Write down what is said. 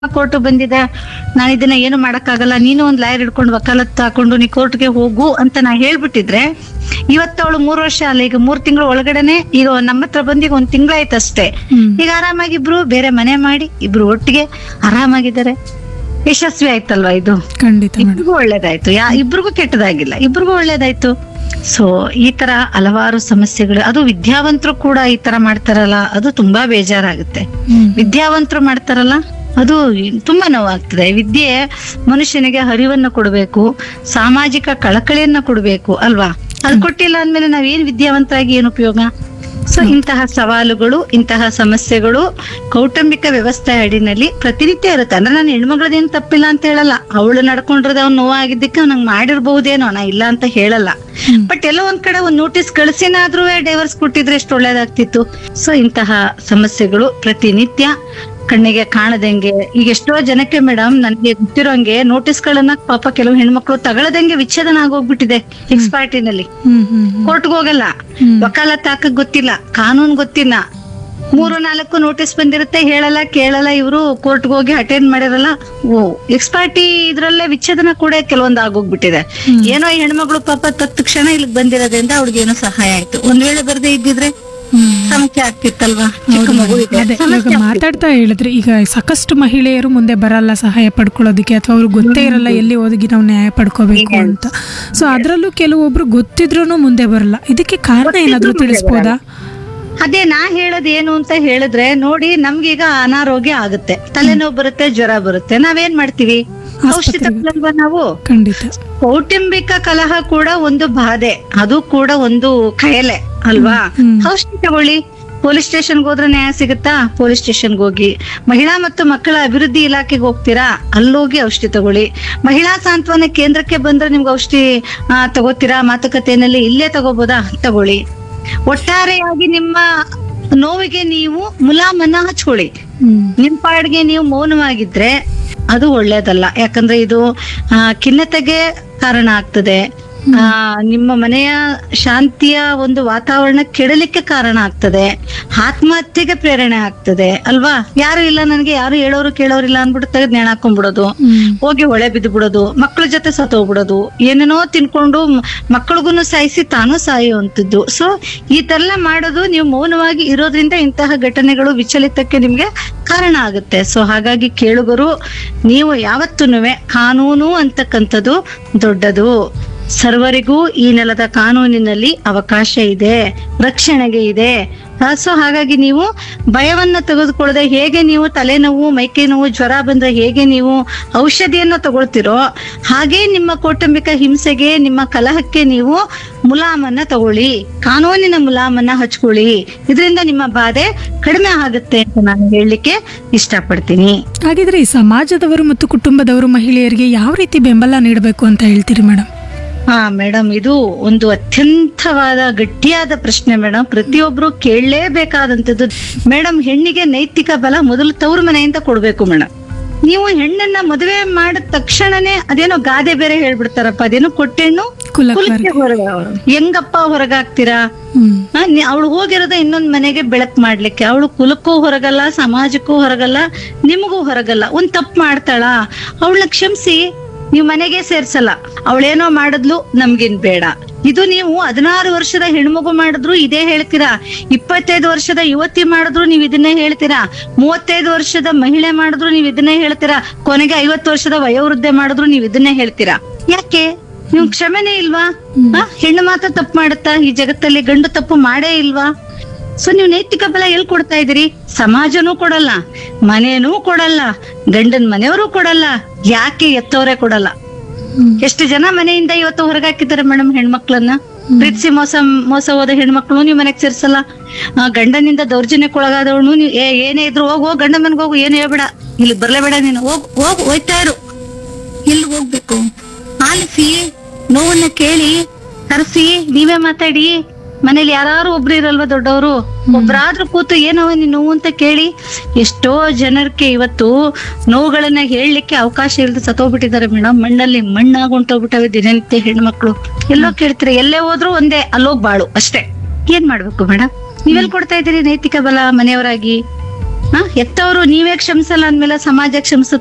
Court ಬಂದಿದೆ ನಾನು ಇದನ್ನ ಏನು ಮಾಡಕ್ಕಾಗಲ್ಲ ನೀನು ಒಂದ್ ಲಾಯರ್ ಹಿಡ್ಕೊಂಡು ವಕಾಲತ್ ಹಾಕೊಂಡು ನೀ ಕೋರ್ಟ್ಗೆ ಹೋಗು ಅಂತ ನಾ ಹೇಳ್ಬಿಟ್ಟಿದ್ರೆ ಇವತ್ತವಳು ಮೂರ್ ವರ್ಷ ಅಲ್ಲ ಈಗ ಮೂರ್ ತಿಂಗಳು ಒಳಗಡೆನೆ ಈಗ ನಮ್ಮ ಹತ್ರ ಬಂದು ಈಗ ಒಂದ್ ತಿಂಗಳಾಯ್ತು ಅಷ್ಟೇ ಹ್ಮ್. ಈಗ ಆರಾಮಾಗಿ ಇಬ್ರು ಬೇರೆ ಮನೆ ಮಾಡಿ ಇಬ್ರು ಒಟ್ಟಿಗೆ ಆರಾಮಾಗಿದ್ದಾರೆ ಯಶಸ್ವಿ ಆಯ್ತಲ್ವಾ ಇದು ಖಂಡಿತ ಮೇಡಮ್ ಇಬ್ರಿಗೂ ಒಳ್ಳೇದಾಯ್ತು ಯಾ ಇಬ್ರಿಗೂ ಕೆಟ್ಟದಾಗಿಲ್ಲ ಇಬ್ರಿಗೂ ಒಳ್ಳೇದಾಯ್ತು ಸೊ ಈ ತರ ಹಲವಾರು ಸಮಸ್ಯೆಗಳು ಅದು ವಿದ್ಯಾವಂತರು ಕೂಡ ಈ ತರ ಮಾಡ್ತಾರಲ್ಲ ಅದು ತುಂಬಾ ಬೇಜಾರಾಗುತ್ತೆ ವಿದ್ಯಾವಂತರು ಮಾಡ್ತಾರಲ್ಲ ಅದು ತುಂಬಾ ನೋವಾಗ್ತದೆ ವಿದ್ಯೆ ಮನುಷ್ಯನಿಗೆ ಹರಿವನ್ನ ಕೊಡಬೇಕು ಸಾಮಾಜಿಕ ಕಳಕಳಿಯನ್ನ ಕೊಡಬೇಕು ಅಲ್ವಾ ಅದು ಕೊಟ್ಟಿಲ್ಲ ಅಂದ್ಮೇಲೆ ನಾವೇನ್ ವಿದ್ಯಾವಂತರಾಗಿ ಏನ್ ಉಪಯೋಗ ಸೊ ಇಂತಹ ಸವಾಲುಗಳು ಇಂತಹ ಸಮಸ್ಯೆಗಳು ಕೌಟುಂಬಿಕ ವ್ಯವಸ್ಥೆ ಅಡಿನಲ್ಲಿ ಪ್ರತಿನಿತ್ಯ ಇರುತ್ತೆ ಅಂದ್ರೆ ನಾನು ಹೆಣ್ಮಗಳದೇನು ತಪ್ಪಿಲ್ಲ ಅಂತ ಹೇಳಲ್ಲ ಅವಳು ನಡ್ಕೊಂಡಿರೋದು ಅವ್ನು ನೋವಾಗಿದ್ದಕ್ಕೆ ಅವ್ನಂಗ್ ಮಾಡಿರ್ಬಹುದೇನೋ ನಾ ಇಲ್ಲ ಅಂತ ಹೇಳಲ್ಲ ಬಟ್ ಎಲ್ಲೋ ಒಂದ್ ಕಡೆ ಒಂದ್ ನೋಟಿಸ್ ಕಳ್ಸಿನಾದ್ರೂ ಡೈವರ್ಸ್ ಕೊಟ್ಟಿದ್ರೆ ಎಷ್ಟು ಒಳ್ಳೇದಾಗ್ತಿತ್ತು ಸೊ ಇಂತಹ ಸಮಸ್ಯೆಗಳು ಪ್ರತಿನಿತ್ಯ ಕಣ್ಣಿಗೆ ಕಾಣದಂಗೆ ಈಗ ಎಷ್ಟೋ ಜನಕ್ಕೆ ಮೇಡಮ್ ನನ್ಗೆ ಗೊತ್ತಿರೋಂಗೆ ನೋಟಿಸ್ ಗಳನ್ನ ಪಾಪ ಕೆಲವು ಹೆಣ್ಮಕ್ಳು ತಗೊಳದಂಗೆ ವಿಚ್ಛೇದನ ಆಗೋಗ್ಬಿಟ್ಟಿದೆ ಎಕ್ಸ್ಪಾರ್ಟಿನಲ್ಲಿ ಹ್ಮ್ ಹ್ಮ್ ಹ್ಮ್. ಕೋರ್ಟ್ಗೆ ಹೋಗಲ್ಲ ಹ್ಮ್. ವಕಾಲತ್ ಹಾಕಕ್ ಗೊತ್ತಿಲ್ಲ ಕಾನೂನ್ ಗೊತ್ತಿಲ್ಲ ಮೂರು ನಾಲ್ಕು ನೋಟಿಸ್ ಬಂದಿರುತ್ತೆ ಹೇಳಲ್ಲ ಕೇಳಲ್ಲ ಇವರು ಕೋರ್ಟ್ಗೆ ಹೋಗಿ ಅಟೆಂಡ್ ಮಾಡಿರಲ್ಲ ಓ ಎಕ್ಸ್ಪಾರ್ಟಿ ಇದ್ರಲ್ಲೇ ವಿಚ್ಛೇದನ ಕೂಡ ಕೆಲವೊಂದು ಆಗೋಗ್ಬಿಟ್ಟಿದೆ ಏನೋ ಈ ಹೆಣ್ಮಗಳು ಪಾಪ ತತ್ಕ್ಷಣ ಇಲ್ಲಿಗೆ ಬಂದಿರೋದ್ರಿಂದ ಅವ್ಳಿಗೆ ಏನೋ ಸಹಾಯ ಆಯ್ತು ಒಂದ್ ವೇಳೆ ಬರ್ದೇ ಇದ್ದಿದ್ರೆ ಹ್ಮ್. ಸಮಸ್ಯೆ ಆಗ್ತಿತ್ತಲ್ವಾ ಚಿಕ್ಕ ಹೌದು ಮಗು madam. ಇದೆ ಅದೇ ಸಮಸ್ಯೆ ಇವಾಗ ಮಾತಾಡ್ತಾ ಹೇಳಿದ್ರೆ ಈಗ ಸಾಕಷ್ಟು ಮಹಿಳೆಯರು ಮುಂದೆ ಬರಲ್ಲ ಸಹಾಯ ಪಡ್ಕೊಳ್ಳೋದಕ್ಕೆ ಅಥವಾ ಅವ್ರಿಗೆ ಗೊತ್ತೇ ಇರಲ್ಲ ಎಲ್ಲಿ ಹೋಗಿ ನಾವು ನ್ಯಾಯ ಪಡ್ಕೋಬೇಕು ಅಂತ ಸೊ ಅದರಲ್ಲೂ ಕೆಲವೊಬ್ರು ಗೊತ್ತಿದ್ರೂ ಮುಂದೆ ಬರಲ್ಲ ಇದಕ್ಕೆ ಕಾರಣ ಏನಾದ್ರೂ ತಿಳಿಸ್ಬೋದಾ ಅದೇ ನಾ ಹೇಳೋದ್ ಏನು ಅಂತ ಹೇಳಿದ್ರೆ ನೋಡಿ ನಮ್ಗೀಗ ಅನಾರೋಗ್ಯ ಆಗುತ್ತೆ ತಲೆನೋವು ಬರುತ್ತೆ ಜ್ವರ ಬರುತ್ತೆ ನಾವೇನ್ ಮಾಡ್ತೀವಿ ಔಷಧಿ ಆಸ್ಪತ್ರೆಗೆ. ತಗೊಳಲ್ವಾ ನಾವು ಖಂಡಿತ ಕೌಟುಂಬಿಕ ಕಲಹ ಕೂಡ ಒಂದು ಬಾಧೆ ಅದು ಕೂಡ ಒಂದು ಖಯಲೆ ಅಲ್ವಾ ಹ್ಮ್. ಔಷಧಿ ತಗೊಳ್ಳಿ ಪೊಲೀಸ್ ಸ್ಟೇಷನ್ಗೆ ಹೋದ್ರೆ ನ್ಯಾಯ ಸಿಗುತ್ತಾ ಪೊಲೀಸ್ ಸ್ಟೇಷನ್ಗೆ ಹೋಗಿ ಮಹಿಳಾ ಮತ್ತು ಮಕ್ಕಳ ಅಭಿವೃದ್ಧಿ ಇಲಾಖೆಗೆ ಹೋಗ್ತೀರಾ ಅಲ್ಲೋಗಿ ಔಷಧಿ ತಗೊಳ್ಳಿ ಮಹಿಳಾ ಸಾಂತ್ವನ ಕೇಂದ್ರಕ್ಕೆ ಬಂದ್ರೆ ನಿಮ್ಗೆ ಔಷಧಿ ಆ, ತಗೋತೀರಾ ಮಾತುಕತೆಯಲ್ಲಿ ಇಲ್ಲೇ ತಗೋಬೋದಾ ತಗೊಳ್ಳಿ ಒಟ್ಟಾರೆಯಾಗಿ ನಿಮ್ಮ ನೋವಿಗೆ ನೀವು ಮುಲಾಮನ್ನ ಹಚ್ಕೊಳ್ಳಿ ಹ್ಮ್ ನಿಮ್ ಪಾಡ್ಗೆ ನೀವು ಮೌನವಾಗಿದ್ರೆ ಅದು ಒಳ್ಳೇದಲ್ಲ ಯಾಕಂದ್ರೆ ಇದು ಆ, ಖಿನ್ನತೆಗೆ ಕಾರಣ ಆಗ್ತದೆ ಆ ನಿಮ್ಮ ಮನೆಯ ಶಾಂತಿಯ ಒಂದು ವಾತಾವರಣ ಕೆಡಲಿಕ್ಕೆ ಕಾರಣ ಆಗ್ತದೆ ಆತ್ಮಹತ್ಯೆಗೆ ಪ್ರೇರಣೆ ಆಗ್ತದೆ ಅಲ್ವಾ ಯಾರು ಇಲ್ಲ ನನಗೆ ಯಾರು ಹೇಳೋರು ಕೇಳೋರಿಲ್ಲ ಅನ್ಬಿಟ್ಟು ತೆಗೆದು ನೇಣ ಹಾಕೊಂಡ್ಬಿಡೋದು ಹ್ಮ್ ಹೋಗಿ ಒಳೆ ಬಿದ್ದು ಬಿಡೋದು ಮಕ್ಕಳ ಜೊತೆ ಸತ್ತೋಗ್ಬಿಡೋದು ಏನೇನೋ ತಿನ್ಕೊಂಡು ಮಕ್ಕಳಿಗೂ ಸಾಯಿಸಿ ತಾನು ಸಾಯುವಂತದ್ದು ಸೊ ಈ ತರ ಮಾಡೋದು ನೀವು ಮೌನವಾಗಿ ಇರೋದ್ರಿಂದ ಇಂತಹ ಘಟನೆಗಳು ವಿಚಲಿತಕ್ಕೆ ನಿಮ್ಗೆ ಕಾರಣ ಆಗುತ್ತೆ ಸೊ ಹಾಗಾಗಿ ಕೇಳುಗರು ನೀವು ಯಾವತ್ತೂನುವೆ ಕಾನೂನು ಅಂತಕ್ಕಂಥದ್ದು ದೊಡ್ಡದು ಸರ್ವರಿಗೂ ಈ ನೆಲದ ಕಾನೂನಿನಲ್ಲಿ ಅವಕಾಶ ಇದೆ ರಕ್ಷಣೆಗೆ ಇದೆ ಸೊ ಹಾಗಾಗಿ ನೀವು ಭಯವನ್ನ ತೆಗೆದುಕೊಳ್ಳದೆ ಹೇಗೆ ನೀವು ತಲೆನೋವು ಮೈಕೈ ನೋವು ಜ್ವರ ಬಂದ್ರೆ ಹೇಗೆ ನೀವು ಔಷಧಿಯನ್ನ ತಗೊಳ್ತಿರೋ ಹಾಗೆ ನಿಮ್ಮ ಕೌಟುಂಬಿಕ ಹಿಂಸೆಗೆ ನಿಮ್ಮ ಕಲಹಕ್ಕೆ ನೀವು ಮುಲಾಮನ್ನ ತಗೊಳ್ಳಿ ಕಾನೂನಿನ ಮುಲಾಮನ್ನ ಹಚ್ಕೊಳ್ಳಿ ಇದರಿಂದ ನಿಮ್ಮ ಬಾಧೆ ಕಡಿಮೆ ಆಗುತ್ತೆ ಅಂತ ನಾನು ಹೇಳಲಿಕ್ಕೆ ಇಷ್ಟಪಡ್ತೀನಿ ಹಾಗಿದ್ರೆ ಈ ಸಮಾಜದವರು ಮತ್ತು ಕುಟುಂಬದವರು ಮಹಿಳೆಯರಿಗೆ ಯಾವ ರೀತಿ ಬೆಂಬಲ ನೀಡಬೇಕು ಅಂತ ಹೇಳ್ತೀರಿ ಮೇಡಮ್ ಹಾ ಮೇಡಮ್ ಇದು ಒಂದು ಅತ್ಯಂತವಾದ ಗಟ್ಟಿಯಾದ ಪ್ರಶ್ನೆ ಮೇಡಮ್ ಪ್ರತಿಯೊಬ್ರು ಕೇಳಲೇಬೇಕಾದಂತದ್ದು ಮೇಡಮ್ ಹೆಣ್ಣಿಗೆ ನೈತಿಕ ಬಲ ಮೊದಲು ತವ್ರ ಮನೆಯಿಂದ ಕೊಡ್ಬೇಕು ಮೇಡಮ್ ನೀವು ಹೆಣ್ಣನ್ನ ಮದುವೆ ಮಾಡಿದ ತಕ್ಷಣನೇ ಅದೇನೋ ಗಾದೆ ಬೇರೆ ಹೇಳ್ಬಿಡ್ತಾರಪ್ಪ ಅದೇನೋ ಕೊಟ್ಟೆಣ್ಣು ಕುಲಕರ್ ಕುಲಕ್ಕೆ ಹೊರಗ ಹೆಂಗಪ್ಪ ಹೊರಗಾಗ್ತೀರಾ ಹ್ಮ್ ಅವಳು ಹೋಗಿರೋದ ಇನ್ನೊಂದ್ ಮನೆಗೆ ಬೆಳಕ್ ಮಾಡ್ಲಿಕ್ಕೆ ಅವಳು ಕುಲಕ್ಕೂ ಹೊರಗಲ್ಲ ಸಮಾಜಕ್ಕೂ ಹೊರಗಲ್ಲ ನಿಮಗೂ ಹೊರಗಲ್ಲ ಒಂದ್ ತಪ್ಪು ಮಾಡ್ತಾಳ ಅವಳನ್ನ ಕ್ಷಮಿಸಿ ನೀವು ಮನೆಗೆ ಸೇರ್ಸಲ್ಲ ಅವಳೇನೋ ಮಾಡಿದ್ಲು ನಮ್ಗಿನ್ ಬೇಡ ಇದು ನೀವು ಹದಿನಾರು ವರ್ಷದ ಹೆಣ್ಮಗು ಮಾಡಿದ್ರು ಇದೇ ಹೇಳ್ತೀರಾ ಇಪ್ಪತ್ತೈದು ವರ್ಷದ ಯುವತಿ ಮಾಡಿದ್ರು ನೀವ್ ಇದನ್ನೇ ಹೇಳ್ತೀರಾ ಮೂವತ್ತೈದು ವರ್ಷದ ಮಹಿಳೆ ಮಾಡಿದ್ರು ನೀವ್ ಇದನ್ನೇ ಹೇಳ್ತೀರಾ ಕೊನೆಗೆ ಐವತ್ತು ವರ್ಷದ ವಯೋವೃದ್ಧೆ ಮಾಡಿದ್ರು ನೀವ್ ಇದನ್ನೇ ಹೇಳ್ತೀರಾ ಯಾಕೆ ನೀವು ಕ್ಷಮೆನೇ ಇಲ್ವಾ ಆ, ಹೆಣ್ಣು ಮಾತ್ರ ತಪ್ಪು ಮಾಡುತ್ತಾ ಈ ಜಗತ್ತಲ್ಲಿ ಗಂಡು ತಪ್ಪು ಮಾಡೇ ಇಲ್ವಾ ಸೊ ನೀವು ನೈತಿಕ ಬಲ ಎಲ್ಲಿ ಕೊಡ್ತಾ ಇದೀರಿ ಸಮಾಜನೂ ಕೊಡಲ್ಲ ಮನೇನೂ ಕೊಡಲ್ಲ ಗಂಡನ್ ಮನೆಯವರು ಕೊಡಲ್ಲ ಯಾಕೆ ಎತ್ತವರೇ ಕೊಡಲ್ಲ ಹ್ಮ್. ಎಷ್ಟು ಜನ ಮನೆಯಿಂದ ಇವತ್ತು ಹೊರಗಾಕಿದ್ದಾರೆ ಮೇಡಮ್ ಹೆಣ್ಮಕ್ಳನ್ನ ಪ್ರೀತಿಸಿ ಮೋಸ ಮೋಸ ಹೋದ ಹೆಣ್ಮಕ್ಳು ನೀವು ಮನೆಗ್ ಸೇರ್ಸಲ್ಲ ಆ, ಗಂಡನಿಂದ ದೌರ್ಜನ್ಯಕ್ಕೊಳಗಾದವಳು ನೀವು ಏ ಏನೇ ಇದ್ರು ಹೋಗು ಹೋಗ್ ಗಂಡ ಮನೆಗೆ ಹೋಗು ಏನು ಹೇಳ್ಬೇಡ ಇಲ್ಲಿ ಬರ್ಲೇಬೇಡ ನೀನು ಹೋಗ್ ಹೋಗ್ ಹೋಯ್ತಾ ಇರು ಎಲ್ಲಿ ಹೋಗ್ಬೇಕು ಆಲಿಸಿ ನೋವನ್ನ ಕೇಳಿ ಕರೆಸಿ ನೀವೇ ಮಾತಾಡಿ ಮನೇಲಿ ಯಾರು ಒಬ್ರು ಇರಲ್ವಾ ದೊಡ್ಡವರು ಒಬ್ರಾದ್ರೂ ಕೂತು ಏನವ ನೀನ್ ನೋವು ಅಂತ ಕೇಳಿ ಎಷ್ಟೋ ಜನಕ್ಕೆ ಇವತ್ತು ನೋವುಗಳನ್ನ ಹೇಳಲಿಕ್ಕೆ ಅವಕಾಶ ಇಲ್ಲದೆ ಸತ್ತೋಗ್ಬಿಟ್ಟಿದ್ದಾರೆ ಮೇಡಮ್ ಮಣ್ಣಲ್ಲಿ ಮಣ್ಣಾಗ್ ಹೊಂಟೋಗ್ಬಿಟ್ಟವೆ ದಿನನಿತ್ಯ ಹೆಣ್ಮಕ್ಳು ಎಲ್ಲೋ ಕೇಳ್ತೀರ ಎಲ್ಲೇ ಹೋದ್ರು ಒಂದೇ ಅಲ್ಲೋಗ್ ಬಾಳು ಅಷ್ಟೇ ಏನ್ ಮಾಡ್ಬೇಕು ಮೇಡಮ್ ನೀವೆಲ್ ಕೊಡ್ತಾ ಇದ್ದೀರಿ ನೈತಿಕ ಬಲ ಮನೆಯವರಾಗಿ ಹ ಹೆತ್ತವರು ನೀವೇ ಕ್ಷಮಿಸಲ್ಲ ಅಂದ್ಮೇಲೆ ಸಮಾಜ ಕ್ಷಮಿಸುತ್ತೆ